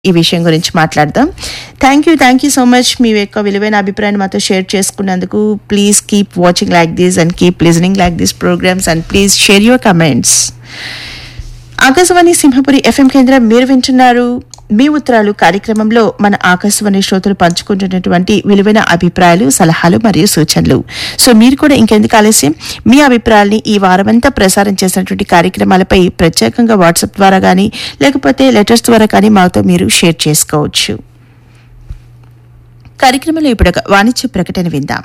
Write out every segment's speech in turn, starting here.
ఈ విషయం గురించి మాట్లాడదాం thank you thank you so much మీ యొక్క విలువైన అభిప్రాయాన్ని మాతో షేర్ చేసుకున్నందుకు please keep watching like this and keep listening like this programmes and please share your comments Akashvani Simhapuri FM కేంద్రం మీరు వింటున్నారు మీ ఉత్తరాలు కార్యక్రమంలో మన ఆకాశవాణి శ్రోతలు పంచుకుంటున్నటువంటి విలువైన అభిప్రాయాలు సలహాలు మరియు సూచనలు సో మీరు కూడా ఇంకెందుకు ఆలస్యం మీ అభిప్రాయాల్ని ఈ వారమంతా ప్రసారం చేసినటువంటి కార్యక్రమాలపై ప్రత్యేకంగా వాట్సాప్ ద్వారా కానీ లేకపోతే లెటర్స్ ద్వారా కానీ మాతో మీరు షేర్ చేసుకోవచ్చు కార్యక్రమంలో ఇప్పుడు ఒక వాణిజ్య ప్రకటన విందాం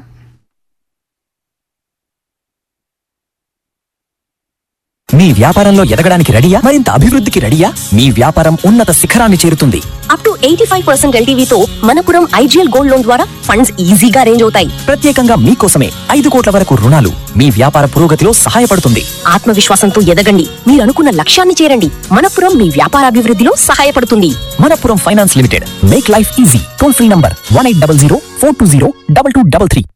మీ వ్యాపారంలో ఎదగడానికి రెడీయా మరింత అభివృద్ధికి రెడీయా మీ వ్యాపారం ఉన్నత శిఖరాన్ని చేరుతుంది up to eighty five percent ఎల్టీవీతో మనపురం ఐజీఎల్ గోల్డ్ లోన్ ద్వారా ఫండ్స్ ఈజీగా అరేంజ్ అవుతాయి ప్రత్యేకంగా మీకోసమే ఐదు కోట్ల వరకు రుణాలు మీ వ్యాపార పురోగతిలో సహాయపడుతుంది ఆత్మవిశ్వాసంతో ఎదగండి మీరు అనుకున్న లక్ష్యాన్ని చేరండి మనపురం మీ వ్యాపారాభివృద్ధిలో సహాయపడుతుంది Manappuram finance limited make life easy toll free number one eight double zero four two zero double two double three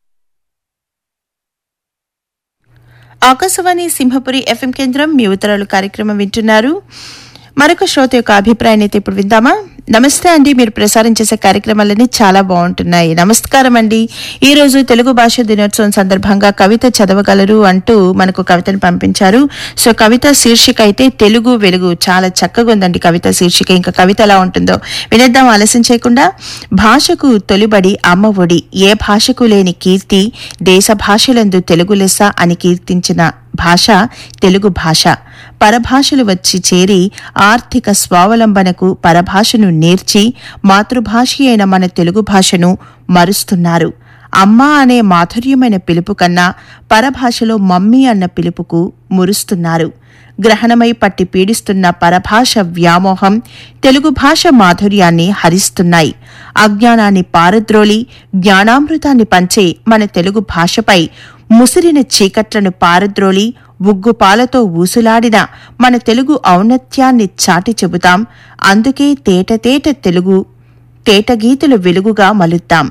Akashvani Simhapuri FM కేంద్రం మీ ఉత్తరాలు కార్యక్రమం వింటున్నారు మరొక శ్రోత యొక్క అభిప్రాయాన్ని అయితే ఇప్పుడు విందామా నమస్తే అండి మీరు ప్రసారం చేసే కార్యక్రమాలన్నీ చాలా బాగుంటున్నాయి నమస్కారం అండి ఈ రోజు తెలుగు భాష దినోత్సవం సందర్భంగా కవిత చదవగలరు అంటూ మనకు కవితను పంపించారు సో కవిత శీర్షిక అయితే తెలుగు వెలుగు చాలా చక్కగా ఉందండి కవిత శీర్షిక ఇంకా కవిత ఎలా ఉంటుందో వినేద్దాం ఆలస్యం చేయకుండా భాషకు తొలిబడి అమ్మ ఒడి ఏ భాషకు లేని కీర్తి దేశ భాషలందు తెలుగు లెస్స అని కీర్తించిన భాష తెలుగు భాష పరభాషలు వచ్చి చేరి ఆర్థిక స్వావలంబనకు పరభాషను నేర్చి మాతృభాష అయిన మన తెలుగు భాషను మరుస్తున్నారు అమ్మ అనే మాధుర్యమైన పిలుపు కన్నా పరభాషలో మమ్మీ అన్న పిలుపుకు మురుస్తున్నారు గ్రహణమై పట్టి పీడిస్తున్న పరభాష వ్యామోహం తెలుగు భాష మాధుర్యాన్ని హరిస్తున్నాయి అజ్ఞానాన్ని పారద్రోలి జ్ఞానామృతాన్ని పంచే మన తెలుగు భాషపై ముసిరిన చీకట్లను పారద్రోలి ఉగ్గుపాలతో ఊసులాడిన మన తెలుగు ఔన్నత్యాన్ని చాటి చెబుతాం అందుకే తేటతేట తెలుగు తేటగీతులు వెలుగుగా మలుద్దాం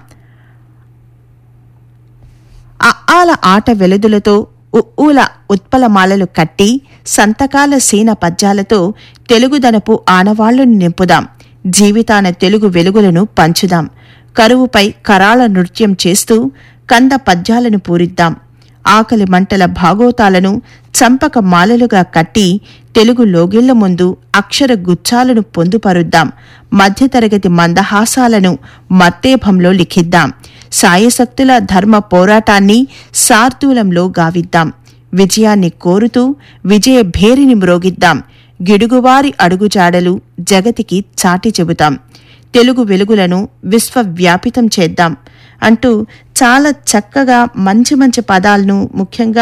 అఆల ఆట వెలుదులతో ఉఊల ఉత్పలమాలలు కట్టి సంతకాల సీన పద్యాలతో తెలుగుదనపు ఆనవాళ్లను నింపుదాం జీవితాన తెలుగు వెలుగులను పంచుదాం కరువుపై కరాళ నృత్యం చేస్తూ కంద పద్యాలను పూరిద్దాం ఆకలి మంటల భాగోతాలను చంపక మాలలుగా కట్టి తెలుగు లోగిళ్ల ముందు అక్షర గుచ్చాలను పొందుపరుద్దాం మధ్యతరగతి మందహాసాలను మత్తేభంలో లిఖిద్దాం సాయశక్తుల ధర్మ పోరాటాన్ని శార్దూలంలో గావిద్దాం విజయాన్ని కోరుతూ విజయ భేరిని మ్రోగిద్దాం గిడుగువారి అడుగుజాడలు జగతికి చాటి చెబుతాం తెలుగు వెలుగులను విశ్వవ్యాపితం చేద్దాం అంటూ చాలా చక్కగా మంచి మంచి పదాలను ముఖ్యంగా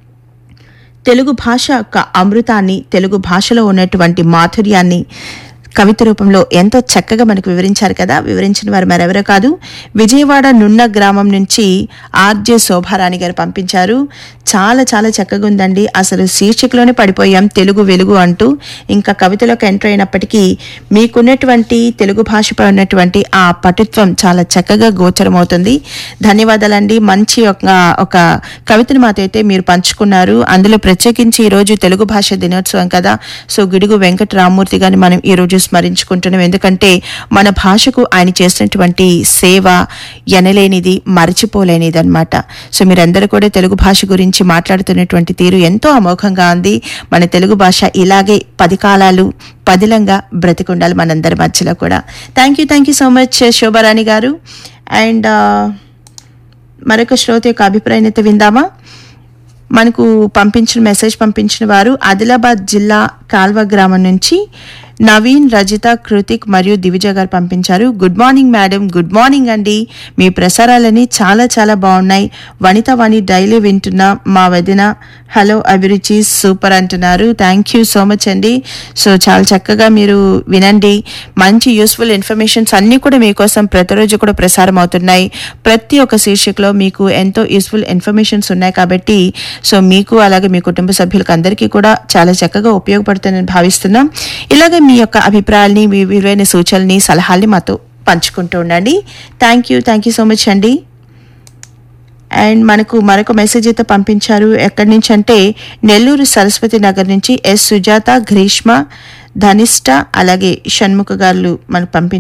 తెలుగు భాష యొక్క అమృతాన్ని తెలుగు భాషలో ఉన్నటువంటి మాధుర్యాన్ని కవిత రూపంలో ఎంతో చక్కగా మనకు వివరించారు కదా వివరించిన వారు మరెవరో కాదు విజయవాడ నున్న గ్రామం నుంచి ఆర్జే శోభారాణి గారు పంపించారు చాలా చాలా చక్కగా ఉందండి అసలు శీర్షికలోనే పడిపోయాం తెలుగు వెలుగు అంటూ ఇంకా కవితలోకి ఎంటర్ అయినప్పటికీ మీకున్నటువంటి తెలుగు భాషపై ఉన్నటువంటి ఆ పటుత్వం చాలా చక్కగా గోచరమవుతుంది ధన్యవాదాలండి మంచి ఒక ఒక కవితను మాతైతే మీరు పంచుకున్నారు అందులో ప్రత్యేకించి ఈరోజు తెలుగు భాష దినోత్సవం కదా సో గిడుగు వెంకట రామ్మూర్తి గారిని మనం ఈ రోజు స్మరించుకుంటున్నాం ఎందుకంటే మన భాషకు ఆయన చేసినటువంటి సేవ ఎనలేనిది మరచిపోలేనిది అనమాట సో మీరందరూ కూడా తెలుగు భాష గురించి మాట్లాడుతున్నటువంటి తీరు ఎంతో అమోఘంగా ఉంది మన తెలుగు భాష ఇలాగే పది కాలాలు పదిలంగా బ్రతికుండాలి మనందరి మధ్యలో కూడా thank you thank you so much Shobharani గారు అండ్ మరొక శ్రోత యొక్క అభిప్రాయం అయితే విందామా మనకు పంపించిన మెసేజ్ పంపించిన వారు ఆదిలాబాద్ జిల్లా కాల్వ గ్రామం నుంచి నవీన్ రజిత కృతిక్ మరియు దివిజ గారు పంపించారు good morning madam good morning అండి మీ ప్రసారాలని చాలా చాలా బాగున్నాయి వనిత వాణి డైలీ వింటున్న మా వదిన హలో అభిరుచి సూపర్ అంటున్నారు థ్యాంక్ యూ సో మచ్ అండి సో చాలా చక్కగా మీరు వినండి మంచి యూస్ఫుల్ ఇన్ఫర్మేషన్స్ అన్నీ కూడా మీకోసం ప్రతిరోజు కూడా ప్రసారం అవుతున్నాయి ప్రతి ఒక్క శీర్షికలో మీకు ఎంతో యూస్ఫుల్ ఇన్ఫర్మేషన్స్ ఉన్నాయి కాబట్టి సో మీకు అలాగే మీ కుటుంబ సభ్యులకు అందరికీ కూడా చాలా చక్కగా ఉపయోగపడుతుందని భావిస్తున్నాం ఇలాగే మీ యొక్క అభిప్రాయాల్ని మీ విలువైన సూచనల్ని సలహాల్ని మాతో పంచుకుంటూ ఉండండి thank you thank you so much అండి అండ్ మనకు మరొక మెసేజ్ అయితే పంపించారు ఎక్కడి నుంచి అంటే నెల్లూరు సరస్వతి నగర్ నుంచి ఎస్ సుజాత గ్రీష్మ ధనిష్ట అలాగే షణ్ముఖ గారు మనకు పంపి